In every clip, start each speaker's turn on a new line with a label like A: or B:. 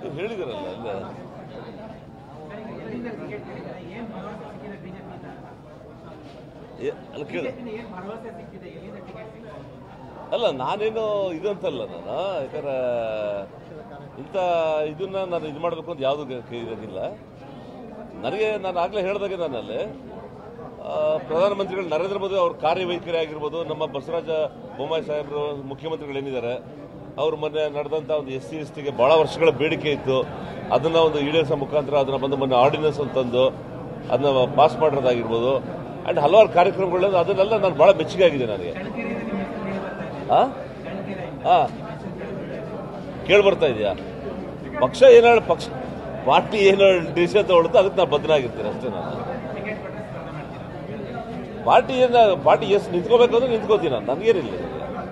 A: ಹೇಳಿದಾರಲ್ಲ ಅಲ್ಲ
B: ಎಲ್ಲಿಂದ ಟಿಕೆಟ್ ಕೇಳಿದ್ದಾರೆ ಏನ್ ಭರವಸೆ ಸಿಕ್ಕಿದೆ ಬಿಜೆಪಿಯಿಂದ
A: ಏ- ಅಲ್ಲ ಕೇಳ
B: ಬಿಜೆಪಿಯಿಂದ ಏನ್ ಭರವಸೆ ಸಿಕ್ಕಿದೆ ಎಲ್ಲಿಂದ ಟಿಕೆಟ್ ಸಿಕ್ಕಿದೆ
A: ಅಲ್ಲ ನಾನೇನು ಇದು ಅಂತಲ್ಲ ನಾನು ಯಾಕಂದ್ರೆ ಇಂಥ ಇದನ್ನ ನಾನು ಇದು ಮಾಡಬೇಕು ಅಂತ ಯಾವುದು ಇರೋದಿಲ್ಲ ನನಗೆ ನಾನು ಆಗಲೇ ಹೇಳಿದಾಗೆ ನಾನಲ್ಲಿ ಆ, ಪ್ರಧಾನಮಂತ್ರಿಗಳು ನರೇಂದ್ರ ಮೋದಿ ಅವ್ರ ಕಾರ್ಯವೈಖರಿ ಆಗಿರ್ಬೋದು ನಮ್ಮ ಬಸವರಾಜ ಬೊಮ್ಮಾಯಿ ಸಾಹೇಬರು ಮುಖ್ಯಮಂತ್ರಿಗಳೇನಿದ್ದಾರೆ ಅವರು ಮೊನ್ನೆ ನಡೆದಂಥ ಒಂದು ಎಸ್ ಸಿ ಎಸ್ ಟಿಗೆ ಭಾಳ ವರ್ಷಗಳ ಬೇಡಿಕೆ ಇತ್ತು ಅದನ್ನ ಒಂದು ಈಡೇರಿಸೋ ಮುಖಾಂತರ ಅದನ್ನ ಬಂದು ಮೊನ್ನೆ ಆರ್ಡಿನೆನ್ಸ್ ಅಂತಂದು ಅದನ್ನ ಪಾಸ್ ಮಾಡಿರೋದಾಗಿರ್ಬೋದು ಅಂಡ್ ಹಲವಾರು ಕಾರ್ಯಕ್ರಮಗಳು ಅದನ್ನೆಲ್ಲ ನಾನು ಭಾಳ ಮೆಚ್ಚುಗೆ ಆಗಿದೆ ನನಗೆ
B: ಕಣಕಿರಿಯಿಂದ ನಿಮ್ಮ ಹೆಸರು ಹೇಳಿ ಬರ್ತಾ ಇದೆ
A: ಆ?
B: ಕಣಕಿರಿಯಿಂದ
A: ಆ, ಕೇಳಿ ಬರ್ತಾ ಇದೆಯಾ ಪಕ್ಷ ಏನು ಹೇಳಿ ಪಕ್ಷ ಪಾರ್ಟಿ ಏನು ಡಿಸಿಷನ್ ತಗೊಳುತ್ತೋ ಅದಕ್ಕೆ ನಾನು ಬದ್ಧನಾಗಿರ್ತೀನಿ ಅಷ್ಟೇ ನಾನು
B: ಟಿಕೆಟ್ ಕೊಟ್ಟರೆ ಸ್ಪರ್ಧೆ ಮಾಡ್ತೀರಾ
A: ಪಾರ್ಟಿ ಏನು ಪಾರ್ಟಿ ಎಷ್ಟು ನಿಂತ್ಕೋಬೇಕು ಅಂದ್ರೆ ನಿಂತ್ಕೋತೀನಿ ನಾನು ನನಗೇನಿಲ್ಲ ನನಗೆ.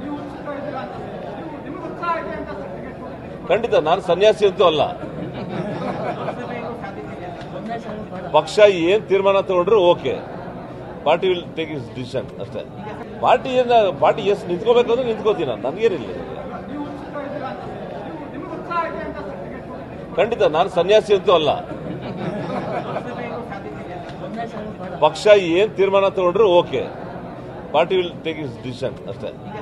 A: ಖಂಡಿತ ನಾನು ಸನ್ಯಾಸಿ ಅಂತೂ ಅಲ್ಲ
B: ಲೋಕಸಭೆಗೂ ಸಾಧ್ಯತೆ ಇದೆ
A: ಪಕ್ಷ ಏನ್ ತೀರ್ಮಾನ ತಗೊಂಡ್ರು okay party will take is decision ಅಷ್ಟೇ ಪಾರ್ಟಿ ಏನು ಪಾರ್ಟಿ ಎಷ್ಟು ನಿಂತ್ಕೋಬೇಕು ಅಂದ್ರೆ ನಿಂತ್ಕೋತೀನಿ ನಾನು ನನಗೇನಿಲ್ಲ ನನಗೆ. ಖಂಡಿತ ನಾನು ಸನ್ಯಾಸಿ ಅಂತೂ ಅಲ್ಲ
B: ಲೋಕಸಭೆಗೂ ಸಾಧ್ಯತೆ ಇದೆ
A: ಪಕ್ಷ ಏನ್ ತೀರ್ಮಾನ ತಗೊಂಡ್ರು okay party will take is decision ಅಷ್ಟೇ